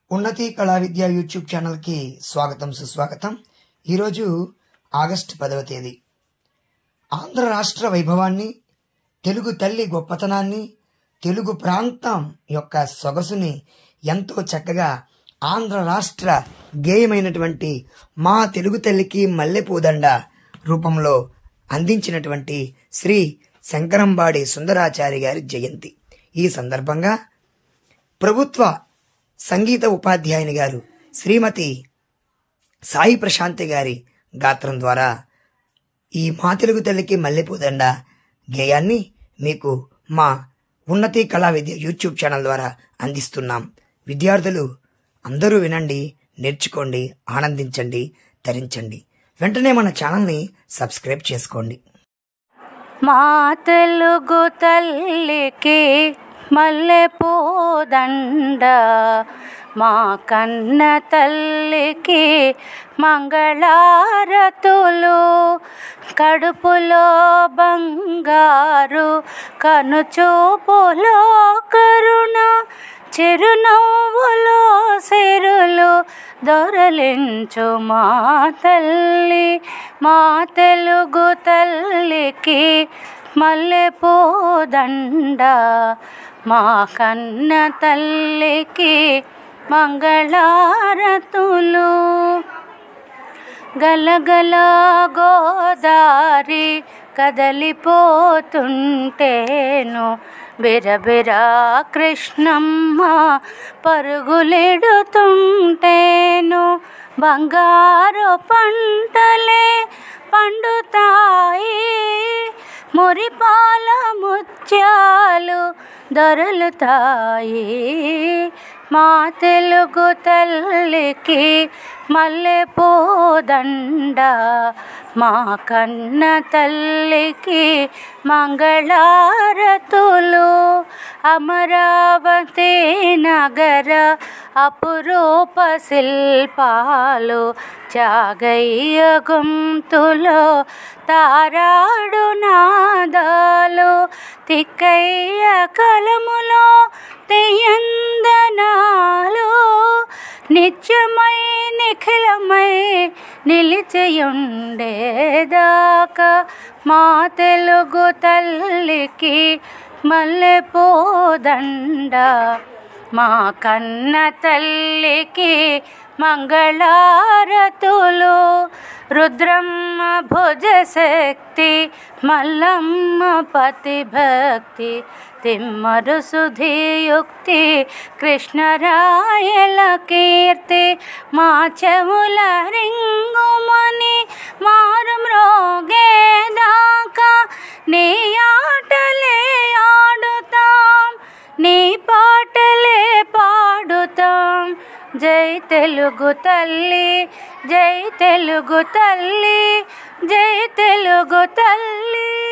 ఉన్నతి కళా విద్య యూట్యూబ్ ఛానల్కి స్వాగతం సుస్వాగతం ఈరోజు ఆగస్టు పదవ తేదీ ఆంధ్ర రాష్ట్ర వైభవాన్ని తెలుగు తల్లి గొప్పతనాన్ని తెలుగు ప్రాంతం యొక్క సొగసుని ఎంతో చక్కగా ఆంధ్ర రాష్ట్ర గేయమైనటువంటి మా తెలుగు తల్లికి మల్లెపూదండ రూపంలో అందించినటువంటి శ్రీ శంకరంబాడి సుందరాచారి గారి జయంతి ఈ సందర్భంగా ప్రభుత్వ సంగీత ఉపాధ్యాయుని గారు శ్రీమతి సాయి ప్రశాంతి గారి గాత్రం ద్వారా ఈ మా తెలుగు తల్లికి మల్లెపూదండ గేయాన్ని మీకు మా ఉన్నతి కళా విద్య యూట్యూబ్ ఛానల్ ద్వారా అందిస్తున్నాం విద్యార్థులు అందరూ వినండి నేర్చుకోండి ఆనందించండి తరించండి వెంటనే మన ఛానల్ని సబ్స్క్రైబ్ చేసుకోండి మా తెలుగు తల్లికి మల్లెపూదండ మా కన్న తల్లికి మంగళారతులు కడుపులో బంగారు కనుచూపులో కరుణ చిరునవ్వులో సిరులు దొరలించు మా తల్లి మా తెలుగు తల్లికి మల్లెపూదండ మా కన్న తల్లికి మంగళారతులు గలగల గోదారి కదలిపోతుంటేను బిరబిరా కృష్ణమ్మ పరుగులెడుతుంటేను బంగారు పంటలే పండుతాయి మురిపాల ముత్యాలు దొరలుతాయి మా తెలుగు తల్లికి మల్లెపూదండ మా కన్న తల్లికి మంగళారతులు అమరావతి నగర అపురూప శిల్పాలు చాగయ్య గొంతులో తారాడు నాదాలు తిక్కయ్య కలములో తెయందనాలు నిత్యమై నిఖిలమై నిలిచియుండేదాకా మా తెలుగు తల్లికి మల్లెపూదండ మా కన్న తల్లికి మంగళారతులు రుద్రమ్మ భుజశక్తి మల్లమ్మ పతిభక్తి తిమ్మరు సుధియుక్తి కృష్ణరాయల కీర్తి మా చెవుల రింగుమని మారు మ్రోగేదాకా నీ ఆటలే ఆడుతాం నీ పాటలే పాడుతాం జై తెలుగు తల్లి జై తెలుగు తల్లి జై తెలుగు తల్లి